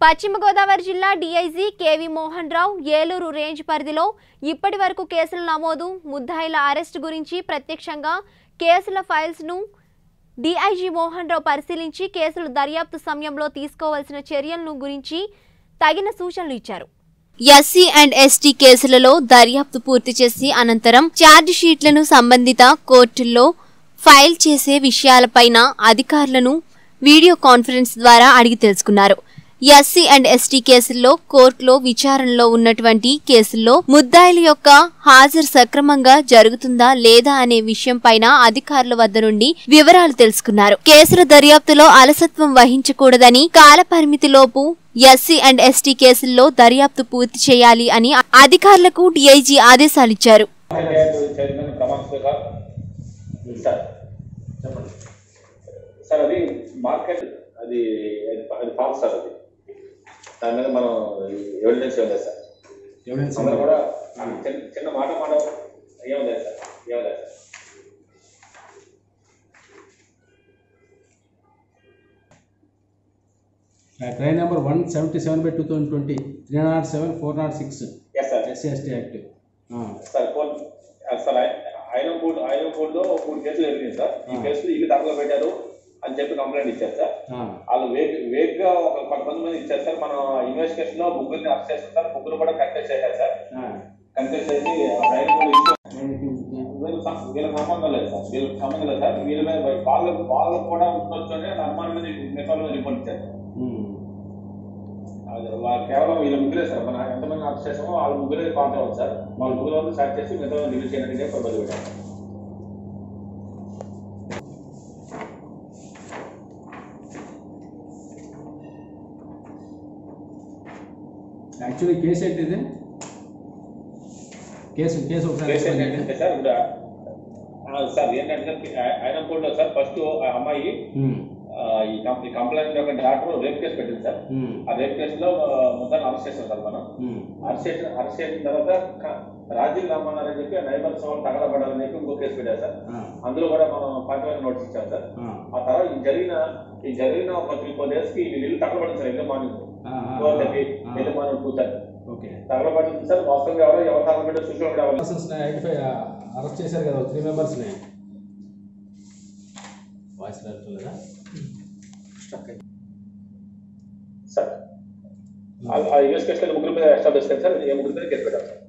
పశ్చిమ గోదావరి జిల్లా DIG KV Mohan Rao Eluru range పరిధిలో ఇప్పటి వరకు కేసుల నమోదు ముద్దాయిల అరెస్టు గురించి ప్రత్యక్షంగా కేసుల ఫైల్స్ను డీఐజీ మోహన్ రావు పరిశీలించి కేసుల దర్యాప్తు సమయంలో తీసుకోవాల్సిన చర్యలను గురించి తగిన సూచనలు ఇచ్చారు ఎస్సీ అండ్ ఎస్టీ కేసులలో దర్యాప్తు పూర్తి చేసి అనంతరం ఛార్జ్ షీట్లను సంబంధిత కోర్టుల్లో ఫైల్ చేసే విషయాలపైన అధికారులను వీడియో కాన్ఫరెన్స్ ద్వారా అడిగి తెలుసుకున్నారు ఎస్సీ అండ్ ఎస్టీ కేసుల్లో కోర్టులో విచారణలో ఉన్నటువంటి కేసుల్లో ముద్దాయిల యొక్క హాజరు సక్రమంగా జరుగుతుందా లేదా అనే విషయం పైన అధికారుల వద్ద నుండి వివరాలు తెలుసుకున్నారు కేసుల దర్యాప్తులో అలసత్వం వహించకూడదని కాల పరిమితిలోపు ఎస్సీ అండ్ ఎస్టీ కేసుల్లో దర్యాప్తు పూర్తి చేయాలి అని అధికారులకు డీఐజీ ఆదేశాలిచ్చారు పంచాయత్ చైర్మన్ ప్రమాణ్ సార్ సార్ చెప్పండి సార్ అది మార్కెట్ అది అది ఫాల్స్ సార్ అది దాని మీద మనం ఎవిడెన్స్ ఏం లేదు సార్ ఎవిడెన్స్ అందరూ కూడా చిన్న చిన్న మాట మాట ఏం లేదు సార్ ఏం లేదు sir train number one seventy seven by two thousand twenty three nought seven four nought six yes sir SC ST act sir phone sir Ailampud ఐలంపూడ్లో మూడు కేసులు జరిగింది సార్ ఈ కేసులు ఇల్లు తరలో పెట్టారు అని చెప్పి కంప్లైంట్ ఇచ్చారు సార్ వాళ్ళు వేగ్ వేగ్గా ఒక కొంతమంది మంది ఇచ్చారు సార్ మనం ఇన్వెస్టిగేషన్ లో ముగ్గురిని అరెస్ట్ చేస్తాం సార్ ముగ్గురు కూడా కంటెస్ట్ చేశారు సార్ కంటెస్ట్ చేసి ఐలంపూడ్ వీళ్ళకి సం- వీళ్ళకి సంబంధం లేదు సార్ వీళ్ళకి సంబంధం లేదు సార్ వీళ్ళ మీద వాళ్ళకు వాళ్ళకు కూడా ఉండొచ్చు అని అనుమానం మీద మిగతా రిపోర్ట్ ఇచ్చారు సార్ అది వా- కేవలం వీళ్ళ ముగ్గురే సార్ మన ఎంతమంది అరెస్ట్ చేసామో వాళ్ళ ముగ్గురే పాత్ర ఉంది సార్ వాళ్ళ ముగ్గురు వాళ్ళు స్టార్ట్ చేసి మిగతా రిలీజ్ చేయడానికి మొదలు పెట్టారు యాక్చువల్లీ కేసు ఏంటి ఇది కేసు కేసు ఒకసారి కేసు explain చేయండి. ఏంటంటే సార్ ఇప్పుడు ఆ, సార్ ఏంటంటే ఐనంపూడిలో సార్ ఫస్ట్ ఆ అమ్మాయి ఉమ్, ఆ, ఈ కంప్- ఈ కంప్లైంట్ యొక్క డాక్టర్ రేప్ కేసు పెట్టింది సార్ ఉమ్, ఆ రేప్ కేసులో మొత్తాన్ని అరెస్ట్ చేస్తాం సార్ మనం ఉమ్, అరెస్ట్ చేసిన అరెస్ట్ చేసిన తర్వాత క- రాజీవ్ రమ్మన్నారని చెప్పి నైబర్స్ వాళ్ళు తగలబడాలని చెప్పి ఇంకో కేసు పెట్టారు సార్ ఆ, అందులో కూడా మనం పంచమైన నోటీస్ ఇచ్చాం సార్ ఆ, ఆ తర్వాత ఈ జరిగిన ఈ జరిగిన ఒక త్రీ ఫోర్ డేస్ కి వీళ్ళు ఇల్లు తగలబడింది సార్ ఇల్లు మార్నింగ్ ఆ, ఆ, ఫోర్ థర్టీ ఆ. ఇల్లు మార్నింగ్ టూ థర్టీ ఓకే తగలబడింది సార్ వాస్తవంగా ఎవరో ఎవరు తగలబడ్డారు చూసిన కూడా ఎవరు పర్సన్స్ ఐడెంటిఫై అరెస్ట్ చేశారు కదా త్రీ మెంబర్స్ని వాయిస్ లేదా సార్ ఆ ఇన్వెస్టిగేషన్ ముగ్గురు మీద ఎస్టాబ్లిష్ సార్ ఏ ముగ్గురు మీద కేసు పెట్టారు సార్